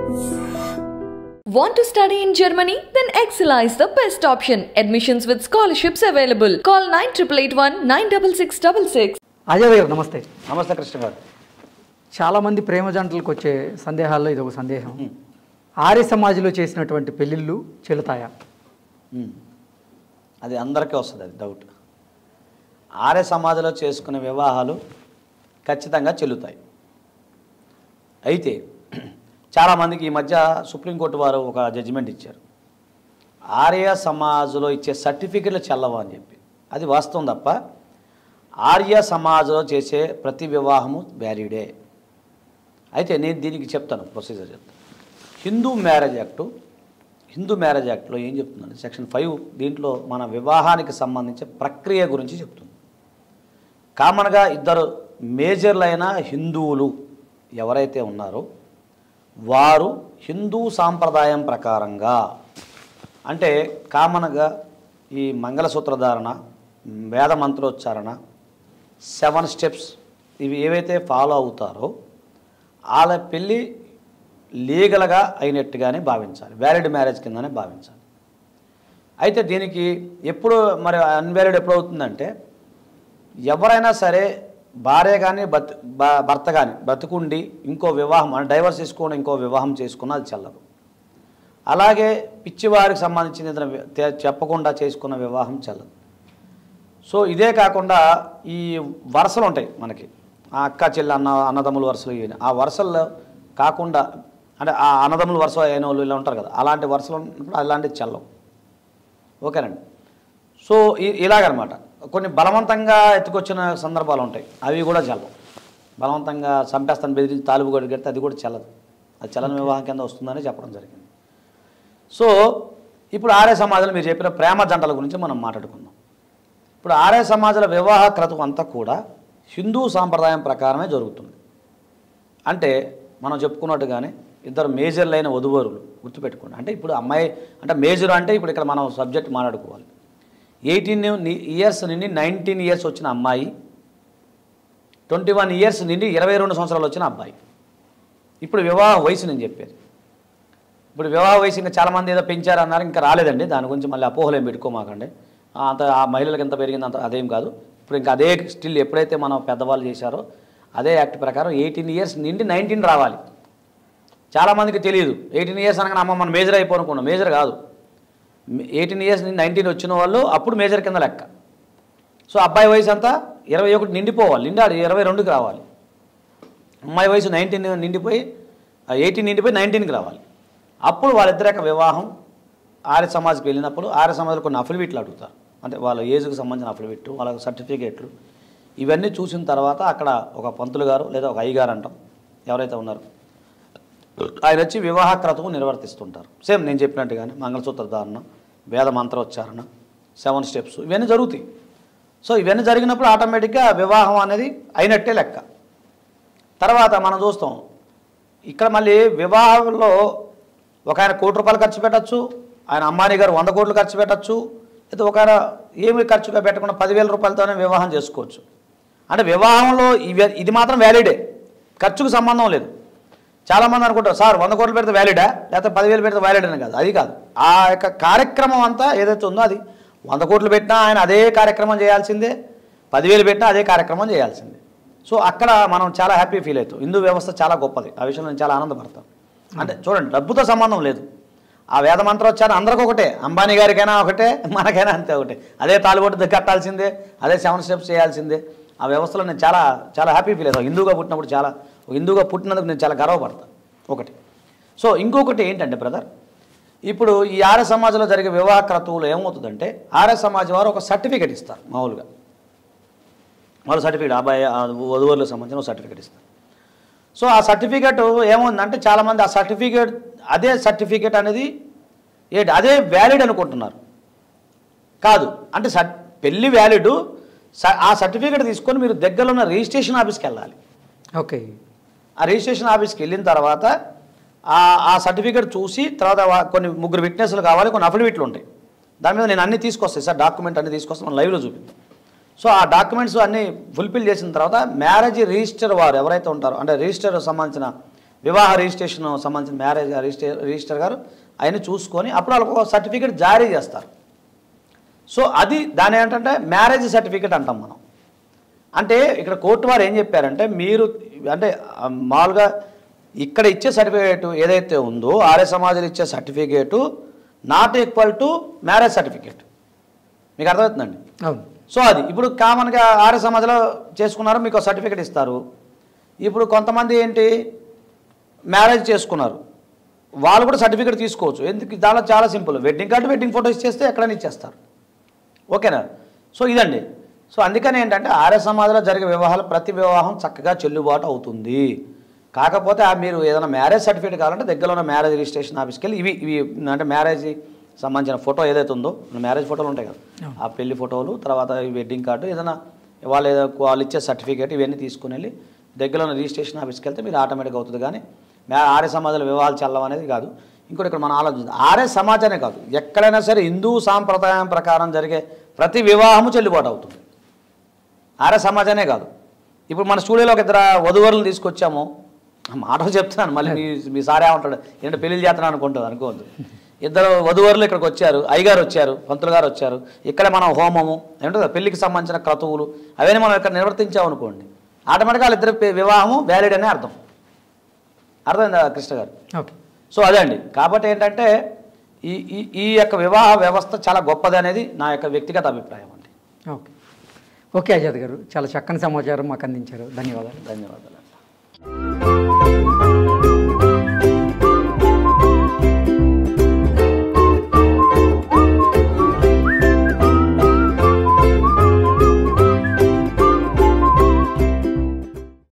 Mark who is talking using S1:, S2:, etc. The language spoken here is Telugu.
S1: Want to study in Germany? Then Excella is the best option. Admissions with scholarships available. Call 9881 96666.
S2: Ajay గారు నమస్తే
S3: నమస్తే కృష్ణ గారు
S2: చాలామంది ప్రేమ జంటలకు వచ్చే సందేహాల్లో ఇది ఒక సందేహం ఆర్య సమాజంలో చేసినటువంటి పెళ్ళిళ్ళు చెల్లుతాయా
S3: ఉమ్. అది అందరికీ వస్తుంది అది డౌట్ ఆర్య సమాజంలో చేసుకునే వివాహాలు ఖచ్చితంగా చెల్లుతాయి అయితే చాలామందికి ఈ మధ్య సుప్రీంకోర్టు వారు ఒక జడ్జిమెంట్ ఇచ్చారు ఆర్య సమాజంలో ఇచ్చే సర్టిఫికెట్లు చెల్లవు అని చెప్పి అది వాస్తవం తప్ప ఆర్య సమాజంలో చేసే ప్రతి వివాహము వ్యాలిడే అయితే నేను దీనికి చెప్తాను ప్రొసీజర్ చెప్తాను Hindu marriage act Hindu marriage యాక్ట్లో ఏం చెప్తుందంటే సెక్షన్ ఫైవ్ దీంట్లో మన వివాహానికి సంబంధించిన ప్రక్రియ గురించి చెప్తుంది కామన్గా ఇద్దరు మేజర్లైన హిందువులు ఎవరైతే ఉన్నారో వారు హిందూ సాంప్రదాయం ప్రకారంగా అంటే కామన్గా ఈ మంగళసూత్ర ధారణ వేద మంత్రోచ్చారణ సెవెన్ స్టెప్స్ ఇవి ఏవైతే ఫాలో అవుతారో వాళ్ళ పెళ్ళి లీగల్గా అయినట్టుగానే భావించాలి వ్యాలిడ్ మ్యారేజ్ కిందనే భావించాలి అయితే దీనికి ఎప్పుడు మరి అన్వ్యాలిడ్ ఎప్పుడు అవుతుందంటే ఎవరైనా సరే భార్య కానీ బత్ భ- భర్త కానీ బతుకుండి ఇంకో వివాహం అంటే డైవర్స్ చేసుకొని ఇంకో వివాహం చేసుకున్న అది చెల్లదు అలాగే పిచ్చివారికి సంబంధించిన ఏదైనా వి- తె- చెప్పకుండా చేసుకున్న వివాహం చెల్లదు సో ఇదే కాకుండా ఈ వరుసలు ఉంటాయి మనకి ఆ అక్క చెల్లి అన్న అన్నదమ్ముల వరుసలు ఇవి ఆ వరుసల్లో కాకుండా అంటే ఆ అన్నదమ్ముల వరుస అయిన వాళ్ళు ఇలా ఉంటారు కదా అలాంటి వరుసలు ఉన్నప్పుడు అలాంటివి చెల్లవు ఓకేనండి సో ఇ- ఇలాగనమాట కొన్ని బలవంతంగా ఎత్తుకొచ్చిన సందర్భాలు ఉంటాయి అవి కూడా చెల్లవు బలవంతంగా చంపేస్తాను బెదిరించి తాలుపు గడి కడితే అది కూడా చెల్లదు అది చలన వివాహం కింద వస్తుందని చెప్పడం జరిగింది సో ఇప్పుడు ఆర్య సమాజంలో మీరు చెప్పిన ప్రేమ జంటల గురించి మనం మాట్లాడుకుందాం ఇప్పుడు ఆర్య సమాజాల వివాహ క్రతువు అంతా కూడా హిందూ సాంప్రదాయం ప్రకారమే జరుగుతుంది అంటే మనం చెప్పుకున్నట్టుగానే ఇద్దరు మేజర్లైన వధువరులు గుర్తుపెట్టుకోండి అంటే ఇప్పుడు అమ్మాయి అంటే మేజర్ అంటే ఇప్పుడు ఇక్కడ మనం సబ్జెక్ట్ మాట్లాడుకోవాలి ఎయిటీన్ ఇయర్స్ నుండి నైన్టీన్ ఇయర్స్ వచ్చిన అమ్మాయి ట్వంటీ వన్ ఇయర్స్ నుండి ఇరవై రెండు సంవత్సరాలు వచ్చిన అబ్బాయి ఇప్పుడు వివాహ వయసు నేను చెప్పేది ఇప్పుడు వివాహ వయసు ఇంకా చాలామంది ఏదో పెంచారు అన్నారు ఇంకా రాలేదండి దాని గురించి మళ్ళీ అపోహలు ఏం పెట్టుకోమాకండి ఆ, అంత ఆ మహిళలకు ఎంత పెరిగింది అంత అదేం కాదు ఇప్పుడు ఇంకా అదే స్టిల్ ఎప్పుడైతే మనం పెద్దవాళ్ళు చేశారో అదే యాక్ట్ ప్రకారం ఎయిటీన్ ఇయర్స్ నుండి నైన్టీన్ రావాలి చాలామందికి తెలియదు ఎయిటీన్ ఇయర్స్ అనగానే అమ్మ మనం మేజర్ అయిపోనుకున్నాం మేజర్ కాదు ఎయిటీన్ ఇయర్స్ నుండి నైన్టీన్ వచ్చిన వాళ్ళు అప్పుడు మేజర్ కింద లెక్క సో అబ్బాయి వయసు అంతా ఇరవై ఒకటి నిండిపోవాలి నిండాడు ఇరవై రెండుకి రావాలి అమ్మాయి వయసు నైన్టీన్ నిండిపోయి ఎయిటీన్ నిండిపోయి నైన్టీన్కి రావాలి అప్పుడు వాళ్ళిద్దరి యొక్క వివాహం ఆర్య సమాజ్కి వెళ్ళినప్పుడు ఆర్య సమాజ్లో కొన్ని అఫిడవిట్లు అడుగుతారు అంటే వాళ్ళ ఏజ్కి సంబంధించిన అఫిడవిట్ వాళ్ళ సర్టిఫికేట్లు ఇవన్నీ చూసిన తర్వాత అక్కడ ఒక పంతులు గారు లేదా ఒక అయ్యగారు అంటాం ఎవరైతే ఉన్నారో ఆయన వచ్చి వివాహ క్రతువు నిర్వర్తిస్తుంటారు సేమ్ నేను చెప్పినట్టుగానే మంగళసూత్ర ధారణ వేద మంత్రోచ్చారణ సెవెన్ స్టెప్స్ ఇవన్నీ జరుగుతాయి సో ఇవన్నీ జరిగినప్పుడు ఆటోమేటిక్గా వివాహం అనేది అయినట్టే లెక్క తర్వాత మనం చూస్తాం ఇక్కడ మళ్ళీ వివాహంలో ఒక ఆయన కోటి రూపాయలు ఖర్చు పెట్టచ్చు ఆయన అమ్మాయి గారు వంద కోట్లు ఖర్చు పెట్టచ్చు లేదా ఒక ఆయన ఏమి ఖర్చుగా పెట్టకుండా పదివేల రూపాయలతోనే వివాహం చేసుకోవచ్చు అంటే వివాహంలో ఇవి ఇది మాత్రం వ్యాలిడే ఖర్చుకు సంబంధం లేదు చాలామంది అనుకుంటారు సార్ వంద కోట్లు పెడితే వ్యాలిడా లేకపోతే పదివేలు పెడితే వ్యాలిడ్ అని కాదు అది కాదు ఆ యొక్క కార్యక్రమం అంతా ఏదైతే ఉందో అది వంద కోట్లు పెట్టినా ఆయన అదే కార్యక్రమం చేయాల్సిందే పదివేలు పెట్టినా అదే కార్యక్రమం చేయాల్సిందే సో అక్కడ మనం చాలా హ్యాపీ ఫీల్ అవుతాం హిందూ వ్యవస్థ చాలా గొప్పది ఆ విషయంలో నేను చాలా ఆనందపడతాను అంటే చూడండి డబ్బుతో సంబంధం లేదు ఆ వేద మంత్రోచ్చారం అందరికీ ఒకటే అంబానీ గారికైనా ఒకటే మనకైనా అంతే ఒకటే అదే తాలిబొట్టు కట్టాల్సిందే అదే సెవెన్ స్టెప్స్ చేయాల్సిందే ఆ వ్యవస్థలో నేను చాలా చాలా హ్యాపీ ఫీల్ అవుతాను హిందూగా పుట్టినప్పుడు చాలా ఒక హిందూగా పుట్టినందుకు నేను చాలా గర్వపడతాను ఒకటి సో ఇంకొకటి ఏంటంటే బ్రదర్ ఇప్పుడు ఈ ఆర్య సమాజంలో జరిగే వివాహ క్రతువులో ఏమవుతుందంటే ఆర్య సమాజం వారు ఒక సర్టిఫికేట్ ఇస్తారు మామూలుగా వాళ్ళు సర్టిఫికేట్ అబ్బాయి ఆ వధువులకు సంబంధించిన ఒక సర్టిఫికేట్ ఇస్తారు సో ఆ సర్టిఫికేట్ ఏముందంటే చాలామంది ఆ సర్టిఫికేట్ అదే సర్టిఫికేట్ అనేది ఏంటి అదే వ్యాలిడ్ అనుకుంటున్నారు కాదు అంటే సర్ పెళ్ళి వ్యాలిడ్ ఆ సర్టిఫికేట్ తీసుకొని మీరు దగ్గరలో ఉన్న రిజిస్ట్రేషన్ ఆఫీస్కి వెళ్ళాలి
S2: ఓకే
S3: ఆ రిజిస్ట్రేషన్ ఆఫీస్కి వెళ్ళిన తర్వాత ఆ ఆ సర్టిఫికేట్ చూసి తర్వాత వా- కొన్ని ముగ్గురు విట్నెస్లు కావాలి కొన్ని అఫిడవిట్లు ఉంటాయి దాని మీద నేను అన్ని తీసుకొస్తాను సార్ డాక్యుమెంట్ అన్ని తీసుకొస్తాను మనం లైవ్లో చూపిద్దాం సో ఆ డాక్యుమెంట్స్ అన్నీ ఫుల్ఫిల్ చేసిన తర్వాత మ్యారేజ్ రిజిస్టర్ వారు ఎవరైతే ఉంటారో అంటే రిజిస్టర్ సంబంధించిన వివాహ రిజిస్ట్రేషన్ సంబంధించిన మ్యారేజ్ రిజిస్టర్ రిజిస్టర్ గారు ఆయన చూసుకొని అప్పుడు వాళ్ళకు ఒక సర్టిఫికేట్ జారీ చేస్తారు సో అది దాని ఏంటంటే మ్యారేజ్ సర్టిఫికేట్ అంటాం మనం అంటే ఇక్కడ కోర్టు వారు ఏం చెప్పారంటే మీరు అంటే ఆ, మామూలుగా ఇక్కడ ఇచ్చే సర్టిఫికేట్ ఏదైతే ఉందో ఆర్య సమాజాలు ఇచ్చే certificate not equal to marriage certificate మీకు అర్థమవుతుందండి
S2: అవును
S3: సో అది ఇప్పుడు కామన్గా ఆర్య సమాజంలో చేసుకున్నారు మీకు ఒక సర్టిఫికేట్ ఇస్తారు ఇప్పుడు కొంతమంది ఏంటి మ్యారేజ్ చేసుకున్నారు వాళ్ళు కూడా సర్టిఫికేట్ తీసుకోవచ్చు ఎందుకు దానిలో చాలా simple wedding card wedding photo ఇచ్చేస్తే ఎక్కడైనా ఇచ్చేస్తారు ఓకేనా సో ఇదండి సో అందుకని ఏంటంటే ఆర్య సమాజంలో జరిగే వివాహాలు ప్రతి వివాహం చక్కగా చెల్లుబాటు అవుతుంది కాకపోతే ఆ మీరు ఏదైనా మ్యారేజ్ సర్టిఫికేట్ కావాలంటే దగ్గరలో ఉన్న మ్యారేజ్ రిజిస్ట్రేషన్ ఆఫీస్కి వెళ్ళి ఇవి ఇవి అంటే మ్యారేజ్ సంబంధించిన ఫోటో ఏదైతే ఉందో మ్యారేజ్ ఫోటోలు ఉంటాయి కదా ఆ పెళ్లి ఫోటోలు తర్వాత ఈ వెడ్డింగ్ కార్డు ఏదైనా వాళ్ళు ఏదో వాళ్ళు ఇచ్చే సర్టిఫికేట్ ఇవన్నీ తీసుకుని వెళ్ళి దగ్గరలో ఉన్న రిజిస్ట్రేషన్ ఆఫీస్కి వెళ్తే మీరు ఆటోమేటిక్ అవుతుంది కానీ మ్యా ఆర్య సమాజంలో వివాహాలు చల్లడం అనేది కాదు ఇంకోటి ఇక్కడ మనం ఆలోచించాలి ఆర్య సమాజానే కాదు ఎక్కడైనా సరే హిందూ సాంప్రదాయం ప్రకారం జరిగే ప్రతి వివాహము చెల్లుబాటు అవుతుంది ఆర్య సమాజానే కాదు ఇప్పుడు మన స్టూడియోలో ఒక ఇద్దరు వధువరులు తీసుకొచ్చాము ఆ మాట చెప్తున్నాను మళ్ళీ మీ మీ సారే ఉంటాడు ఏంటంటే పెళ్లి చేస్తున్నాను అనుకుంటుంది అనుకోవద్దు ఇద్దరు వధువరులు ఇక్కడికి వచ్చారు అయ్యగారు వచ్చారు పంతులు గారు వచ్చారు ఇక్కడే మనం హోమము ఏంటో పెళ్లికి సంబంధించిన క్రతువులు అవన్నీ మనం ఇక్కడ నిర్వర్తించామనుకోండి ఆటోమేటిక్గా వాళ్ళిద్దరు పె- వివాహము వ్యాలిడ్ అనే అర్థం అర్థమైందా కృష్ణ గారు
S2: ఓకే
S3: సో అదే అండి కాబట్టి ఏంటంటే ఈ ఈ ఈ యొక్క వివాహ వ్యవస్థ చాలా గొప్పది అనేది నా యొక్క వ్యక్తిగత అభిప్రాయం అండి
S2: ఓకే ఓకే అజాద్ గారు చాలా చక్కని సమాచారం మాకు అందించారు ధన్యవాదాలు
S3: ధన్యవాదాలు